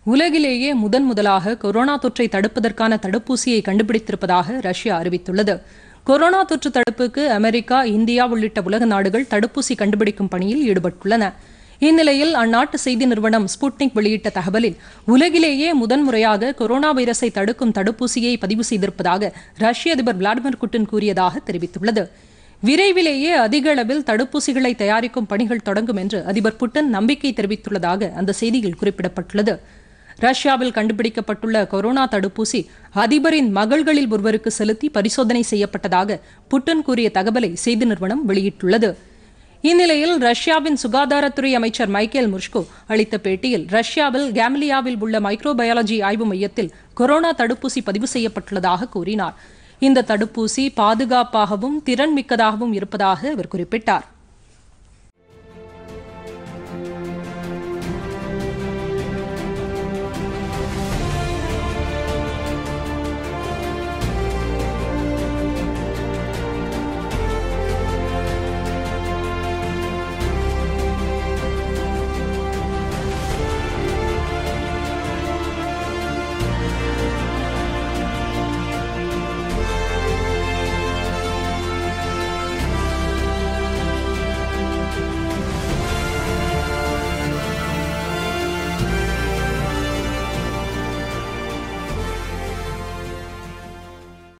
உலகிலேயே முதன் முதலாக கொரோனா தொற்றை தடுப்பதற்கான தடுப்பூசியை கண்டுபிடித்திருப்பதாக ரஷ்யா அறிவித்துள்ளது கொரோனா தொற்று தடுப்புக்கு அமெரிக்கா இந்தியா உள்ளிட்ட உலக நாடுகள் தடுப்பூசி கண்டுபிடிக்கும் பணியில் ஈடுபட்டுள்ளன இந்நிலையில் அந்நாட்டு செய்தி நிறுவனம் ஸ்புட்னிக் வெளியிட்ட தகவலில் உலகிலேயே முதன்முறையாக கொரோனா வைரஸை தடுக்கும் தடுப்பூசியை பதிவு செய்திருப்பதாக ரஷ்ய அதிபர் விளாடிமிர் புட்டின் கூறியதாக தெரிவித்துள்ளது விரைவிலேயே அதிக அளவில் தடுப்பூசிகளை தயாரிக்கும் பணிகள் தொடங்கும் என்று அதிபர் புட்டின் நம்பிக்கை தெரிவித்துள்ளதாக அந்த செய்தியில் குறிப்பிடப்பட்டுள்ளது ரஷ்யாவில் கண்டுபிடிக்கப்பட்டுள்ள கொரோனா தடுப்பூசி அதிபரின் மகள்களில் ஒருவருக்கு செலுத்தி பரிசோதனை செய்யப்பட்டதாக புட்டின் கூறிய தகவலை செய்தி நிறுவனம் வெளியிட்டுள்ளது இந்நிலையில் ரஷ்யாவின் சுகாதாரத்துறை அமைச்சர் மைக்கேல் முர்ஷ்கோ அளித்த பேட்டியில் ரஷ்யாவில் கேம்லியாவில் உள்ள மைக்ரோபயாலஜி ஆய்வு மையத்தில் கொரோனா தடுப்பூசி பதிவு செய்யப்பட்டுள்ளதாக கூறினார் இந்த தடுப்பூசி பாதுகாப்பாகவும் திறன் மிக்கதாகவும் இருப்பதாக அவர் குறிப்பிட்டார்